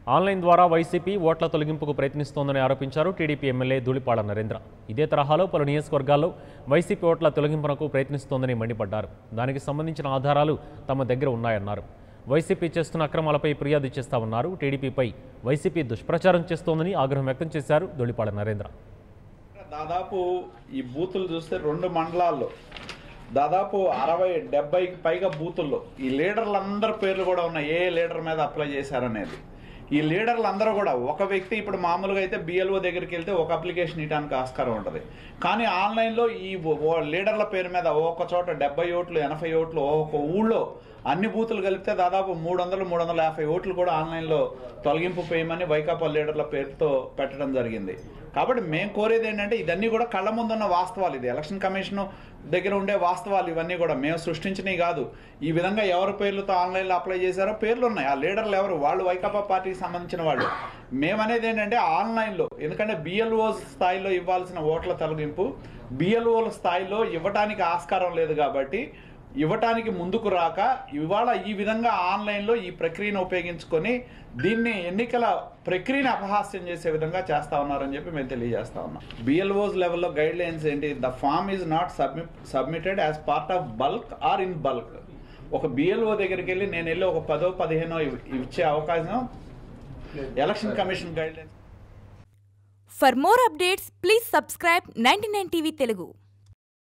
Online ద్వారా YCP ఓట్ల తొలగింపుకు ప్రయత్నిస్తోందని ఆరోపించారు టీడీపీ ఎమ్మెల్యే ధూళిపాడ నరేంద్ర ఇదే తరహాలో పలు నియోజకవర్గాల్లో వైసీపీ ఓట్ల తొలగింపునకు ప్రయత్నిస్తోందని మండిపడ్డారు దానికి సంబంధించిన ఆధారాలు తమ దగ్గర ఉన్నాయన్నారు వైసీపీ చేస్తున్న అక్రమాలపై ఫిర్యాదు చేస్తామన్నారు టీడీపీపై వైసీపీ దుష్ప్రచారం చేస్తోందని ఆగ్రహం వ్యక్తం చేశారు ధూళిపాడ నరేంద్ర దాదాపు ఈ బూతులు చూస్తే రెండు మండలాల్లో దాదాపు అరవై డెబ్బైకి పైగా బూతుల్లో ఈ లీడర్లందరి పేర్లు కూడా ఉన్నాయి ఏ లీడర్ మీద అప్లై చేశారనేది ఈ లీడర్లు అందరూ కూడా ఒక వ్యక్తి ఇప్పుడు మామూలుగా అయితే బిఎల్ఓ దగ్గరికి వెళ్తే ఒక అప్లికేషన్ ఇవ్వడానికి ఆస్కారం ఉంటుంది కానీ ఆన్లైన్లో ఈ ఓ- ఓ లీడర్ల పేరు మీద ఒక చోట డెబ్బై ఓట్లు ఎనభై ఓట్లు ఒక ఊళ్ళో అన్ని బూతులు కలిపితే దాదాపు మూడు వందలు మూడు వందల యాభై ఓట్లు కూడా ఆన్లైన్లో తొలగింపు పేయమని వైకాపా లీడర్ల పేరుతో పెట్టడం జరిగింది కాబట్టి మేము కోరేది ఏంటంటే ఇదన్నీ కూడా కళ్ళ ముందున్న వాస్తవాలు ఇది ఎలక్షన్ కమిషన్ దగ్గర ఉండే వాస్తవాలు ఇవన్నీ కూడా మేము సృష్టించినవి కాదు ఈ విధంగా ఎవరి పేర్లతో ఆన్లైన్లో అప్లై చేశారో పేర్లు ఉన్నాయి ఆ లీడర్లు ఎవరు వాళ్ళు వైకాపా పార్టీకి సంబంధించిన వాళ్ళు మేమనేది ఏంటంటే ఆన్లైన్లో ఎందుకంటే బిఎల్ఓ స్థాయిలో ఇవ్వాల్సిన ఓట్ల తొలగింపు బిఎల్ఓల స్థాయిలో ఇవ్వటానికి ఆస్కారం లేదు కాబట్టి ఇవ్వటానికి ముందుకు రాక ఇవాళ ఈ విధంగా ఆన్లైన్లో ఈ ప్రక్రియను ఉపయోగించుకొని దీన్ని ఎన్నికల ప్రక్రియను అపహాస్యం చేసే విధంగా చేస్తా ఉన్నారని చెప్పి మేము తెలియజేస్తా ఉన్నాం బిఎల్ఓస్ లెవెల్లో గైడ్ లైన్స్ ఏంటి the form is not submit submitted as part of bulk or in bulk ఒక బిఎల్ఓ దగ్గరికి వెళ్ళి నేను వెళ్ళి ఒక పదో పదిహేనో ఇవ్- ఇచ్చే అవకాశం election commission guidelines For more updates, please subscribe 99 TV Telugu.